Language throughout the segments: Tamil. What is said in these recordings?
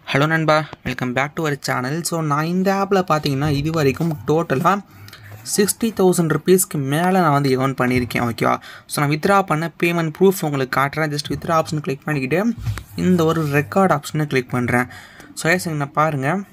ஹலோ நண்பா welcome back to our channel so நான் இந்த ஆப்பில் பார்த்தீங்கன்னா இது வரைக்கும் டோட்டலாக சிக்ஸ்டி தௌசண்ட் ருபீஸ்க்கு மேலே நான் வந்து ஏர்ன் பண்ணியிருக்கேன் ஓகேவா ஸோ நான் வித்ரா பண்ண பேமெண்ட் ப்ரூஃப் உங்களுக்கு காட்டுறேன் ஜஸ்ட் வித்ரா ஆப்ஷன் கிளிக் பண்ணிக்கிட்டு இந்த ஒரு ரெக்கார்ட் ஆப்ஷனை கிளிக் பண்ணுறேன் ஸோ எஸ் நான் பாருங்கள்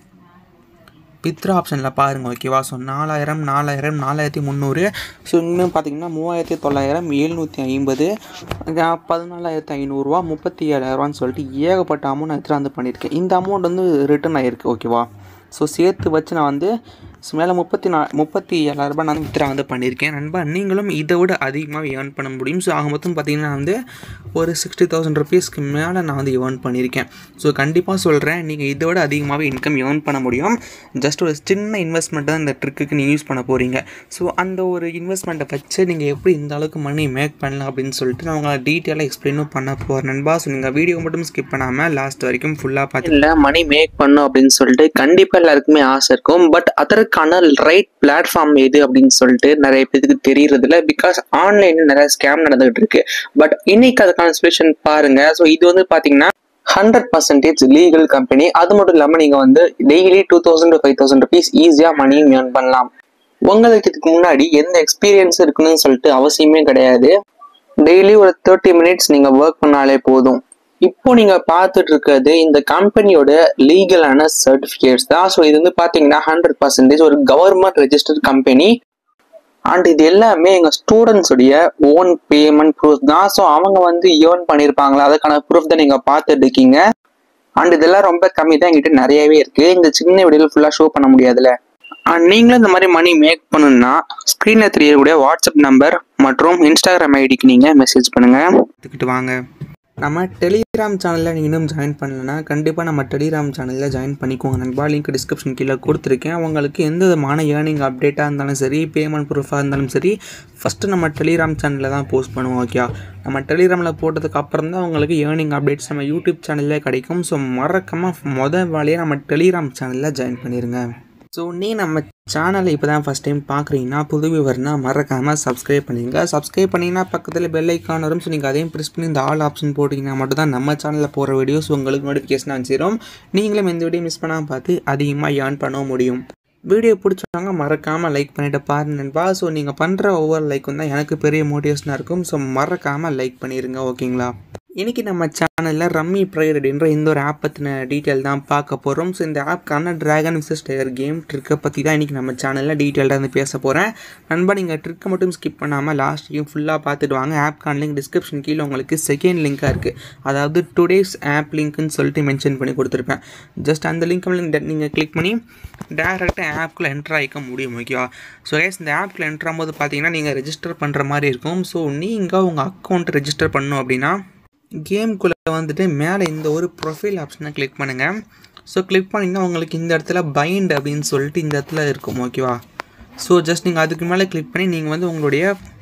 வித்ரா ஆப்ஷனில் பாருங்கள் ஓகேவா ஸோ நாலாயிரம் நாலாயிரம் நாலாயிரத்தி முந்நூறு ஸோ இன்னும் பார்த்தீங்கன்னா மூவாயிரத்தி தொள்ளாயிரம் எழுநூற்றி ஐம்பது பதினாலாயிரத்தி ஐநூறுரூவா முப்பத்தி ஏழாயிரரூவான்னு சொல்லிட்டு ஏகப்பட்ட அமௌண்ட் நான் வித்ரா வந்து பண்ணியிருக்கேன் இந்த அமௌண்ட் வந்து ரிட்டர்ன் ஆகிருக்கு ஓகேவா ஸோ சேர்த்து வச்சு நான் வந்து ஸோ மேலே முப்பத்தி நா முப்பத்தி ஏழாயிரரூபா நான் வித்ரா வந்து பண்ணியிருக்கேன் நண்பா நீங்களும் இதை விட அதிகமாக ஏர்ன் பண்ண முடியும் ஸோ ஆக மொத்தம் பார்த்தீங்கன்னா வந்து ஒரு சிக்ஸ்டி தௌசண்ட் ருபீஸ்க்கு மேலே நான் வந்து ஏர்ன் பண்ணியிருக்கேன் ஸோ கண்டிப்பாக சொல்கிறேன் நீங்கள் இதை விட அதிகமாகவே இன்கம் ஏர்ன் பண்ண முடியும் ஜஸ்ட் ஒரு சின்ன இன்வெஸ்ட்மெண்ட் தான் இந்த ட்ரிக்குக்கு நீங்கள் யூஸ் பண்ண போகிறீங்க ஸோ அந்த ஒரு இன்வெஸ்ட்மெண்ட்டை வச்சு நீங்கள் எப்படி இந்த அளவுக்கு மணி மேக் பண்ணலாம் அப்படின்னு சொல்லிட்டு நான் உங்களை டீட்டெயிலாக எக்ஸ்பிளைனும் பண்ண போகிறேன் நண்பா ஸோ நீங்கள் வீடியோ மட்டும் ஸ்கிப் பண்ணாமல் லாஸ்ட் வரைக்கும் ஃபுல்லாக பார்த்து இல்லை மணி மேக் பண்ணும் அப்படின்னு சொல்லிட்டு கண்டிப்பாக எல்லாருக்குமே ஆசை இருக்கும் பட் அதற்கான ரைட் பிளாட்ஃபார்ம் எது அப்படின்னு சொல்லிட்டு நிறைய பேருக்கு தெரியறது இல்லை பிகாஸ் ஆன்லைன்ல நிறைய ஸ்கேம் நடந்துகிட்டு இருக்கு பட் இன்னைக்கு அதுக்கான சொல்யூஷன் பாருங்க ஸோ இது வந்து பார்த்தீங்கன்னா ஹண்ட்ரட் பர்சன்டேஜ் லீகல் கம்பெனி அது மட்டும் இல்லாமல் நீங்கள் வந்து daily two thousand to five thousand rupees ஈஸியாக மணியும் ஏர்ன் பண்ணலாம் உங்களுக்கு இதுக்கு முன்னாடி எந்த எக்ஸ்பீரியன்ஸ் இருக்குன்னு சொல்லிட்டு அவசியமே கிடையாது டெய்லி ஒரு தேர்ட்டி மினிட்ஸ் நீங்கள் ஒர்க் பண்ணாலே போதும் இப்போ நீங்க பார்த்துட்டு இருக்கிறது இந்த கம்பெனியோட லீகலான சர்டிபிகேட்ஸ் தான் ஸோ இது வந்து பாத்தீங்கன்னா ஹண்ட்ரட் பர்சன்டேஜ் ஒரு கவர்மெண்ட் ரெஜிஸ்டர்ட் கம்பெனி அண்ட் இது எல்லாமே எங்க ஸ்டூடெண்ட்ஸ் உடைய ஓன் பேமெண்ட் ப்ரூஃப் தான் ஸோ அவங்க வந்து ஏர்ன் பண்ணியிருப்பாங்களா அதுக்கான ப்ரூஃப் தான் நீங்க பார்த்துட்டு இருக்கீங்க அண்ட் இதெல்லாம் ரொம்ப கம்மி தான் எங்கிட்ட நிறையவே இருக்கு இந்த சின்ன வீடியோல ஃபுல்லா ஷோ பண்ண முடியாதுல்ல அண்ட் நீங்களும் இந்த மாதிரி மணி மேக் பண்ணணும்னா ஸ்க்ரீனில் தெரியக்கூடிய வாட்ஸ்அப் நம்பர் மற்றும் இன்ஸ்டாகிராம் ஐடிக்கு நீங்கள் மெசேஜ் பண்ணுங்க எடுத்துக்கிட்டு வாங்க நம்ம டெலிகிராம் சேனலில் நீங்கள் இன்னும் ஜாயின் பண்ணலன்னா கண்டிப்பாக நம்ம டெலிகிராம் சேனலில் ஜாயின் பண்ணிக்கோங்க நண்பா லிங்க் டிஸ்கிரிப்ஷன் கீழே கொடுத்துருக்கேன் உங்களுக்கு எந்த விதமான ஏர்னிங் அப்டேட்டாக இருந்தாலும் சரி பேமெண்ட் ப்ரூஃபாக இருந்தாலும் சரி ஃபஸ்ட்டு நம்ம டெலிகிராம் சேனலில் தான் போஸ்ட் பண்ணுவோம் ஓகே நம்ம டெலிகிராமில் போட்டதுக்கு அப்புறம் தான் உங்களுக்கு ஏர்னிங் அப்டேட்ஸ் நம்ம யூடியூப் சேனல்லே கிடைக்கும் ஸோ மறக்காமல் மொதல் வேலையை நம்ம டெலிகிராம் சேனலில் ஜாயின் பண்ணிடுங்க ஸோ நீ நம்ம சேனலை இப்போ தான் ஃபஸ்ட் டைம் பார்க்குறீங்கன்னா புது விவரம்னா மறக்காமல் சப்ஸ்கிரைப் பண்ணிங்க சப்ஸ்கிரைப் பண்ணிங்கன்னா பக்கத்தில் பெல் ஐக்கான் வரும் ஸோ நீங்கள் அதையும் ப்ரெஸ் பண்ணி இந்த ஆல் ஆப்ஷன் போட்டிங்கன்னா மட்டும் தான் நம்ம சேனலில் போகிற வீடியோஸ் உங்களுக்கு நோட்டிஃபிகேஷன் அனுப்பிச்சிடும் நீங்களும் எந்த வீடியோ மிஸ் பண்ணாமல் பார்த்து அதிகமாக ஏர்ன் பண்ண முடியும் வீடியோ பிடிச்சவங்க மறக்காமல் லைக் பண்ணிவிட்டு பாருங்க நண்பா ஸோ நீங்கள் பண்ணுற ஒவ்வொரு லைக்கும் தான் எனக்கு பெரிய மோட்டிவேஷனாக இருக்கும் ஸோ மறக்காமல் லைக் பண்ணிடுங்க ஓகேங்களா இன்றைக்கி நம்ம சேனலில் ரம்மி ப்ரையர் அப்படின்ற இந்த ஒரு ஆப் பற்றின டீட்டெயில் தான் பார்க்க போகிறோம் ஸோ இந்த ஆப்க்கான ட்ராகன் விசஸ் டயர் கேம் ட்ரிக்கை பற்றி தான் இன்றைக்கி நம்ம சேனலில் டீட்டெயிலாக வந்து பேச போகிறேன் நண்பா நீங்கள் ட்ரிக்கை மட்டும் ஸ்கிப் பண்ணாமல் லாஸ்ட்டையும் ஃபுல்லாக பார்த்துட்டு வாங்க ஆப்க்கான லிங்க் டிஸ்கிரிப்ஷன் கீழே உங்களுக்கு செகண்ட் லிங்காக இருக்குது அதாவது டுடேஸ் ஆப் லிங்க்னு சொல்லிட்டு மென்ஷன் பண்ணி கொடுத்துருப்பேன் ஜஸ்ட் அந்த லிங்க் நீங்கள் கிளிக் பண்ணி டேரெக்டாக ஆப்குள்ளே என்ட்ரு ஆகிக்க முடியும் ஓகேவா ஸோ கேஸ் இந்த ஆப்பில் என்ட்ரு ஆகும்போது பார்த்தீங்கன்னா நீங்கள் ரெஜிஸ்டர் பண்ணுற மாதிரி இருக்கும் ஸோ நீங்கள் உங்கள் அக்கௌண்ட் ரெஜிஸ்டர் பண்ணணும் அப்படின்னா கேம்குள்ளே வந்துட்டு மேலே இந்த ஒரு ப்ரொஃபைல் ஆப்ஷனை கிளிக் பண்ணுங்கள் ஸோ கிளிக் பண்ணிங்கன்னா உங்களுக்கு இந்த இடத்துல பைண்ட் அப்படின்னு சொல்லிட்டு இந்த இடத்துல இருக்கும் ஓகேவா ஸோ ஜஸ்ட் நீங்கள் அதுக்கு மேலே கிளிக் பண்ணி நீங்கள் வந்து உங்களுடைய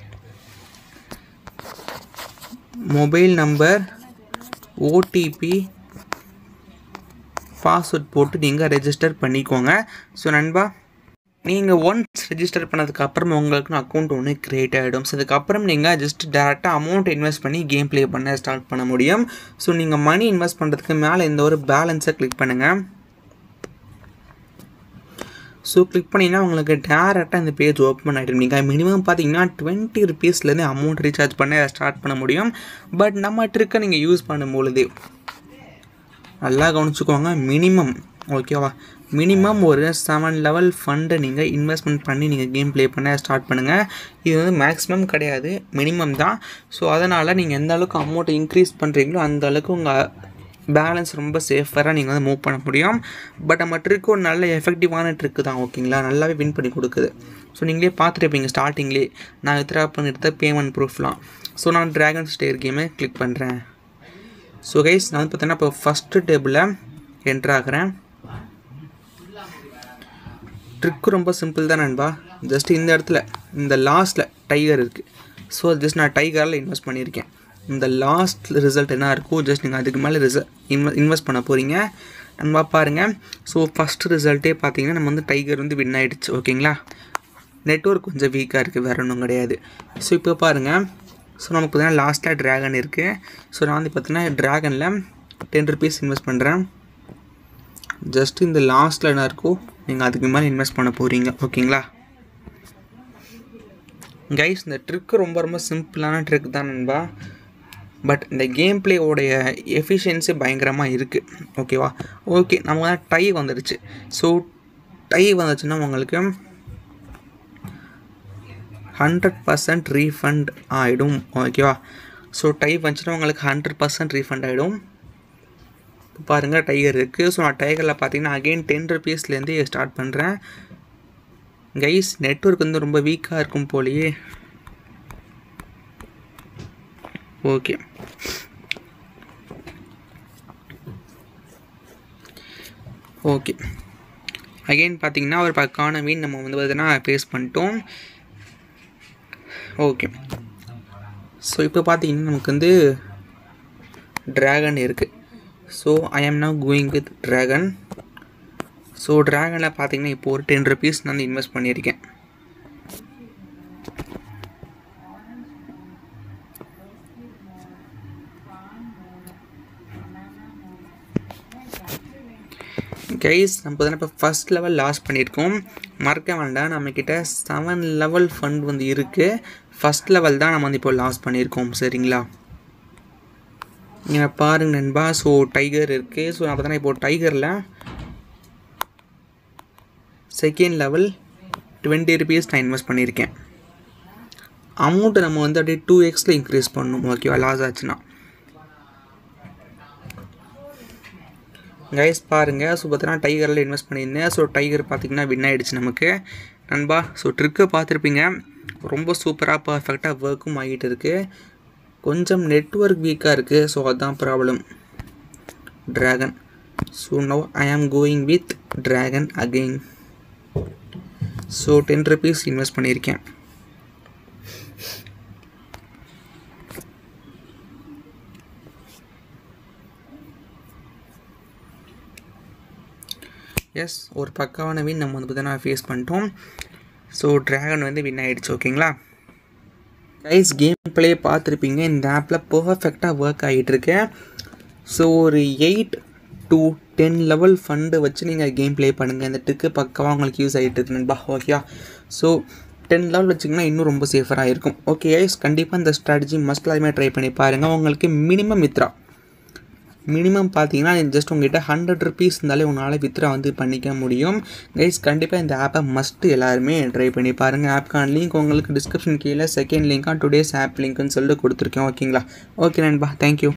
மொபைல் நம்பர் ஓடிபி பாஸ்வேர்ட் போட்டு நீங்கள் ரெஜிஸ்டர் பண்ணிக்கோங்க ஸோ நண்பா நீங்கள் ஒன்ஸ் ரெஜிஸ்டர் பண்ணதுக்கு அப்புறம் உங்களுக்கு அக்கௌண்ட் ஒன்று க்ரியேட் ஆகிடும் ஸோ அதுக்கப்புறம் நீங்கள் ஜஸ்ட் டேரெக்டாக அமௌண்ட் இன்வெஸ்ட் பண்ணி கேம் ப்ளே பண்ண ஸ்டார்ட் பண்ண முடியும் ஸோ நீங்கள் மணி இன்வெஸ்ட் பண்ணுறதுக்கு மேலே இந்த ஒரு பேலன்ஸை கிளிக் பண்ணுங்கள் ஸோ கிளிக் பண்ணிங்கன்னா உங்களுக்கு டேரெக்டாக இந்த பேஜ் ஓப்பன் ஆகிடும் நீங்கள் மினிமம் பார்த்தீங்கன்னா டுவெண்ட்டி ருபீஸ்லேருந்து அமௌண்ட் ரீசார்ஜ் பண்ண ஸ்டார்ட் பண்ண முடியும் பட் நம்ம ட்ரிக்கை நீங்கள் யூஸ் பண்ணும்பொழுது நல்லா கவனிச்சுக்கோங்க மினிமம் ஓகேவா மினிமம் ஒரு செவன் லெவல் ஃபண்டை நீங்கள் இன்வெஸ்ட்மெண்ட் பண்ணி நீங்கள் கேம் ப்ளே பண்ண ஸ்டார்ட் பண்ணுங்கள் இது வந்து மேக்ஸிமம் கிடையாது மினிமம் தான் ஸோ அதனால் நீங்கள் எந்த அளவுக்கு அமௌண்ட்டை இன்க்ரீஸ் பண்ணுறீங்களோ அந்த அளவுக்கு உங்கள் பேலன்ஸ் ரொம்ப சேஃபராக நீங்கள் வந்து மூவ் பண்ண முடியும் பட் நம்ம ட்ரிக்கு ஒரு நல்ல எஃபெக்டிவான ட்ரிக்கு தான் ஓகேங்களா நல்லாவே வின் பண்ணி கொடுக்குது ஸோ நீங்களே பார்த்துருப்பீங்க ஸ்டார்டிங்லேயே நான் வித்ரா பண்ணியிருந்த பேமெண்ட் ப்ரூஃப்லாம் ஸோ நான் ட்ராகன் ஸ்டேர் கேமை கிளிக் பண்ணுறேன் ஸோ கைஸ் நான் வந்து பார்த்தீங்கன்னா இப்போ ஃபஸ்ட்டு டேபிளில் என்ட்ரு ஆகிறேன் ட்ரிக்கு ரொம்ப சிம்பிள் தான் நண்பா ஜஸ்ட் இந்த இடத்துல இந்த லாஸ்ட்டில் டைகர் இருக்குது ஸோ ஜஸ்ட் நான் டைகரில் இன்வெஸ்ட் பண்ணியிருக்கேன் இந்த லாஸ்ட் ரிசல்ட் என்ன இருக்கோ ஜஸ்ட் நீங்கள் அதுக்கு மேலே ரிசல்ட் இன்வெ இன்வெஸ்ட் பண்ண போகிறீங்க நண்பா பாருங்கள் ஸோ ஃபஸ்ட்டு ரிசல்ட்டே பார்த்தீங்கன்னா நம்ம வந்து டைகர் வந்து வின் ஆகிடுச்சு ஓகேங்களா நெட்ஒர்க் கொஞ்சம் வீக்காக இருக்குது வேறு ஒன்றும் கிடையாது ஸோ இப்போ பாருங்கள் ஸோ நமக்கு பார்த்தீங்கன்னா லாஸ்ட்டில் ட்ராகன் இருக்குது ஸோ நான் வந்து பார்த்தீங்கன்னா ட்ராகனில் டென் ருபீஸ் இன்வெஸ்ட் பண்ணுறேன் ஜஸ்ட் இந்த லாஸ்ட்டில் என்ன இருக்கோ நீங்கள் அதுக்கு மேலே இன்வெஸ்ட் பண்ண போகிறீங்க ஓகேங்களா கைஸ் இந்த ட்ரிக்கு ரொம்ப ரொம்ப சிம்பிளான ட்ரிக் தான் நண்பா பட் இந்த கேம் பிளேயோடைய எஃபிஷியன்சி பயங்கரமாக இருக்குது ஓகேவா ஓகே நம்ம டை வந்துடுச்சு ஸோ டை வந்துச்சுன்னா உங்களுக்கு ஹண்ட்ரட் பர்சன்ட் ரீஃபண்ட் ஆகிடும் ஓகேவா ஸோ டை வந்துச்சுன்னா உங்களுக்கு ஹண்ட்ரட் பர்சன்ட் ரீஃபண்ட் ஆகிடும் பாருங்கள் டைகர் இருக்குது ஸோ நான் டைகரில் பார்த்தீங்கன்னா அகெயின் டென் ருபீஸ்லேருந்து ஸ்டார்ட் பண்ணுறேன் கைஸ் நெட்ஒர்க் வந்து ரொம்ப வீக்காக இருக்கும் போலயே ஓகே ஓகே அகெயின் பார்த்தீங்கன்னா ஒரு பக்கான மீன் நம்ம வந்து பார்த்தீங்கன்னா ஃபேஸ் பண்ணிட்டோம் ஓகே ஸோ இப்போ பார்த்தீங்கன்னா நமக்கு வந்து ட்ராகன் இருக்குது so I am now going with dragon so ட்ராகனில் பார்த்தீங்கன்னா இப்போ ஒரு டென் ருபீஸ் நான் வந்து இன்வெஸ்ட் பண்ணியிருக்கேன் கைஸ் நம்ம தானே இப்போ ஃபஸ்ட் லெவல் லாஸ் பண்ணியிருக்கோம் மறக்க வேண்டாம் நம்மக்கிட்ட செவன் லெவல் ஃபண்ட் வந்து இருக்குது ஃபஸ்ட் லெவல் தான் நம்ம வந்து இப்போ லாஸ் பண்ணியிருக்கோம் சரிங்களா நீங்கள் பாருங்க நண்பா ஸோ டைகர் இருக்குது ஸோ அப்போ தானே இப்போ டைகரில் செகண்ட் லெவல் டுவெண்ட்டி ருபீஸ் நான் இன்வெஸ்ட் பண்ணியிருக்கேன் அமௌண்ட்டை நம்ம வந்து அப்படியே டூ எக்ஸில் இன்க்ரீஸ் பண்ணணும் ஓகேவா லாஸ் ஆச்சுன்னா கைஸ் பாருங்கள் ஸோ பார்த்தீங்கன்னா டைகரில் இன்வெஸ்ட் பண்ணியிருந்தேன் ஸோ டைகர் பார்த்திங்கன்னா வின் ஆகிடுச்சு நமக்கு நண்பா ஸோ ட்ரிக்கை பார்த்துருப்பீங்க ரொம்ப சூப்பராக பர்ஃபெக்டாக ஒர்க்கும் ஆகிட்டு இருக்குது கொஞ்சம் நெட்ஒர்க் வீக்காக இருக்குது ஸோ அதுதான் problem dragon so now I am going with dragon again so ten rupees invest பண்ணியிருக்கேன் எஸ் ஒரு பக்காவான வின் நம்ம வந்து பார்த்தீங்கன்னா ஃபேஸ் பண்ணிட்டோம் ஸோ ட்ராகன் வந்து வின் ஆகிடுச்சு ஓகேங்களா கைஸ் கேம் ப்ளே பார்த்துருப்பீங்க இந்த ஆப்பில் பர்ஃபெக்டாக ஒர்க் ஆகிட்டுருக்கு ஸோ ஒரு eight to ten level fund வச்சு நீங்கள் கேம் ப்ளே பண்ணுங்கள் இந்த ட்ரிக்கு பக்கமாக உங்களுக்கு யூஸ் ஆகிட்டு இருக்கு நண்பா ஓகே ஸோ டென் லெவல் வச்சிங்கன்னா இன்னும் ரொம்ப சேஃபராக இருக்கும் ஓகே கைஸ் கண்டிப்பாக இந்த ஸ்ட்ராட்டஜி மஸ்ட் எல்லாமே ட்ரை பண்ணி பாருங்கள் உங்களுக்கு மினிமம் வித்ரா மினிமம் பார்த்தீங்கன்னா ஜஸ்ட் உங்ககிட்ட ஹண்ட்ரட் ருபீஸ் இருந்தாலே உங்களால் வித்ரா வந்து பண்ணிக்க முடியும் கைஸ் கண்டிப்பாக இந்த ஆப்பை மஸ்ட்டு எல்லாருமே ட்ரை பண்ணி பாருங்கள் ஆப்கான லிங்க் உங்களுக்கு டிஸ்கிரிப்ஷன் கீழே செகண்ட் லிங்காக டுடேஸ் ஆப் லிங்க்னு சொல்லிட்டு கொடுத்துருக்கேன் ஓகேங்களா ஓகே நண்பா தேங்க்யூ